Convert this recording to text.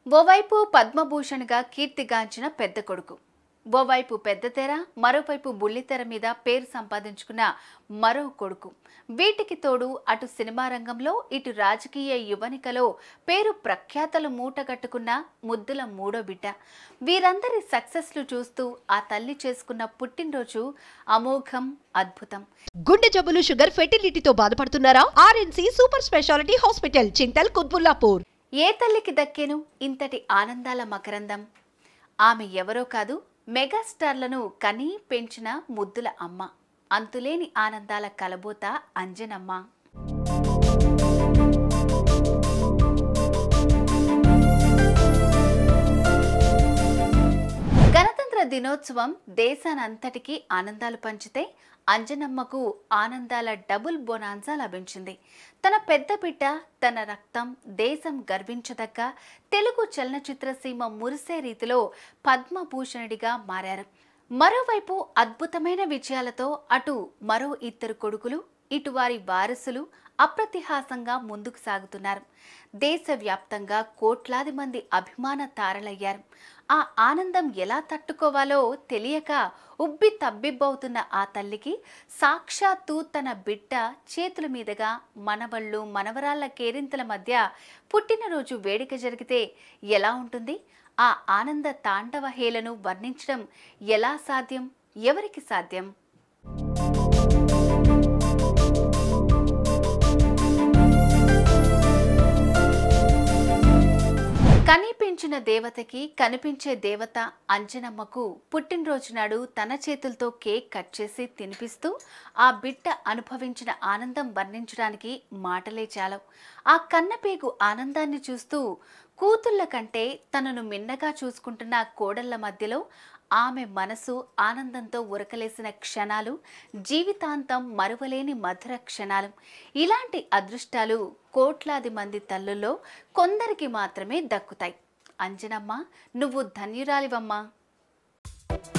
ఓవైపు పద్మభూషణ్గా కీర్తిగాంచిన పెద్ద కొడుకు ఓవైపు పెద్ద తెర మరోవైపు బుల్లితెర మీద పేరు సంపాదించుకున్న మరో కొడుకు వీటికి తోడు అటు సినిమా రంగంలో ఇటు రాజకీయ యువనికలో పేరు ప్రఖ్యాతలు మూటగట్టుకున్న ముద్దుల మూడో బిడ్డ వీరందరి సక్సెస్లు చూస్తూ ఆ తల్లి చేసుకున్న పుట్టినరోజు అమోఘం అద్భుతం గుండె జబ్బులు షుగర్ ఫెర్టిలిటీతో బాధపడుతున్నారా RNC super speciality hospital Chintal Quthbullapur ఏ తల్లికి దక్కేను ఇంతటి ఆనందాల మకరందం ఆమె ఎవరో కాదు మెగాస్టార్లను కనీ పెంచిన ముద్దుల అమ్మ అంతులేని ఆనందాల కలబోత అంజనమ్మ గణతంత్ర దినోత్సవం దేశానంతటికీ ఆనందాలు పంచితే అంజనమ్మకు ఆనందాల డబుల్ బొనాన్సా లభించింది తన పెద్ద బిడ్డ తన రక్తం దేశం గర్వించదగ్గ తెలుగు చలనచిత్ర సీమ మురిసే రీతిలో పద్మభూషణుడిగా మారారు మరోవైపు అద్భుతమైన విజయాలతో అటు మరో ఇద్దరు కొడుకులు ఇటు వారి వారసులు అప్రతిహాసంగా ముందుకు సాగుతున్నారు దేశవ్యాప్తంగా కోట్లాది మంది అభిమాన తారలయ్యారు ఆ ఆనందం ఎలా తట్టుకోవాలో తెలియక ఉబ్బి తబ్బిబ్బవుతున్న ఆ తల్లికి సాక్షాత్తు తన బిడ్డ చేతుల మీదుగా మనవళ్ళు మనవరాళ్ల కేరింతల మధ్య పుట్టినరోజు వేడుక జరిగితే ఎలా ఉంటుంది ఆ ఆనంద తాండవ హేళను వర్ణించడం ఎలా సాధ్యం ఎవరికి సాధ్యం కనిపించిన దేవతకి కనిపించే దేవత అంజనమ్మకు పుట్టినరోజు నాడు తన చేతులతో కేక్ కట్ చేసి తినిపిస్తూ ఆ బిడ్డ అనుభవించిన ఆనందం వర్ణించడానికి మాటలే చాలవు ఆ కన్నపేగు ఆనందాన్ని చూస్తూ కూతుళ్ళ కంటే తనను మిన్నగా చూసుకుంటున్న కోడళ్ల మధ్యలో ఆమె మనసు ఆనందంతో ఉరకలేసిన క్షణాలు జీవితాంతం మరువలేని మధుర క్షణాలు ఇలాంటి అదృష్టాలు కోట్లాది మంది తల్లుల్లో కొందరికి మాత్రమే దక్కుతాయి అంజనమ్మ నువ్వు ధన్యురాలివమ్మా